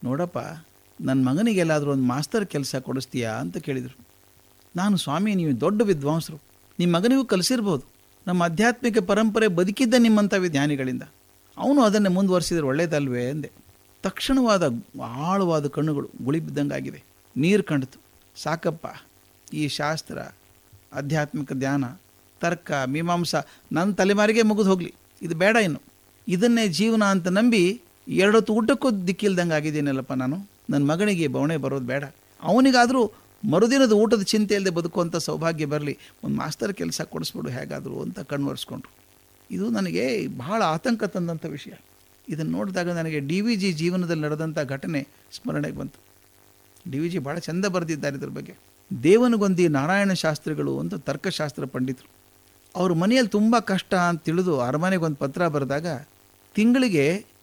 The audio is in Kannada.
ನೋಡಪ್ಪ ನನ್ನ ಮಗನಿಗೆಲ್ಲಾದರೂ ಒಂದು ಮಾಸ್ತರ್ ಕೆಲಸ ಕೊಡಿಸ್ತೀಯಾ ಅಂತ ಕೇಳಿದರು ನಾನು ಸ್ವಾಮಿ ನೀವು ದೊಡ್ಡ ವಿದ್ವಾಂಸರು ನಿಮ್ಮ ಮಗನಿಗೂ ಕಲಿಸಿರ್ಬೋದು ನಮ್ಮ ಆಧ್ಯಾತ್ಮಿಕ ಪರಂಪರೆ ಬದುಕಿದ್ದ ನಿಮ್ಮಂಥ ವಿಜ್ಞಾನಿಗಳಿಂದ ಅವನು ಅದನ್ನೇ ಮುಂದುವರಿಸಿದ್ರೆ ಒಳ್ಳೇದಲ್ವೇ ಅಂದೆ ತಕ್ಷಣವಾದ ಆಳವಾದ ಕಣ್ಣುಗಳು ಗುಳಿ ಬಿದ್ದಂಗಾಗಿದೆ ನೀರು ಕಂಡಿತು ಸಾಕಪ್ಪ ಈ ಶಾಸ್ತ್ರ ಆಧ್ಯಾತ್ಮಿಕ ಧ್ಯಾನ ತರ್ಕ ಮೀಮಾಂಸ ನನ್ನ ತಲೆಮಾರಿಗೆ ಮುಗಿದು ಹೋಗಲಿ ಇದು ಬೇಡ ಇನ್ನು ಇದನ್ನೇ ಜೀವನ ಅಂತ ನಂಬಿ ಎರಡೊತ್ತು ಊಟಕ್ಕೂ ದಿಕ್ಕಿಲ್ದಂಗೆ ಆಗಿದ್ದೀನಲ್ಲಪ್ಪ ನಾನು ನನ್ನ ಮಗನಿಗೆ ಬವಣೆ ಬರೋದು ಬೇಡ ಅವನಿಗಾದರೂ ಮರುದಿನದ ಊಟದ ಚಿಂತೆ ಇಲ್ಲದೆ ಬದುಕುವಂಥ ಸೌಭಾಗ್ಯ ಬರಲಿ ಒಂದು ಮಾಸ್ತರ್ ಕೆಲಸ ಕೊಡಿಸ್ಬಿಡು ಹೇಗಾದರೂ ಅಂತ ಕಣ್ಣು ಒರೆಸ್ಕೊಂಡ್ರು ಇದು ನನಗೆ ಬಹಳ ಆತಂಕ ತಂದಂಥ ವಿಷಯ ಇದನ್ನು ನೋಡಿದಾಗ ನನಗೆ ಡಿ ವಿ ಜಿ ಜೀವನದಲ್ಲಿ ನಡೆದಂಥ ಘಟನೆ ಸ್ಮರಣೆಗೆ ಬಂತು ಡಿ ವಿ ಜಿ ಭಾಳ ಚಂದ ಬರೆದಿದ್ದಾರೆ ಇದ್ರ ಬಗ್ಗೆ ದೇವನಗೊಂದಿ ನಾರಾಯಣ ಶಾಸ್ತ್ರಿಗಳು ಅಂತ ತರ್ಕಶಾಸ್ತ್ರ ಪಂಡಿತರು ಅವ್ರ ಮನೆಯಲ್ಲಿ ತುಂಬ ಕಷ್ಟ ಅಂತ ತಿಳಿದು ಅರಮನೆಗೆ ಒಂದು ಪತ್ರ ಬರೆದಾಗ ತಿಂಗಳಿಗೆ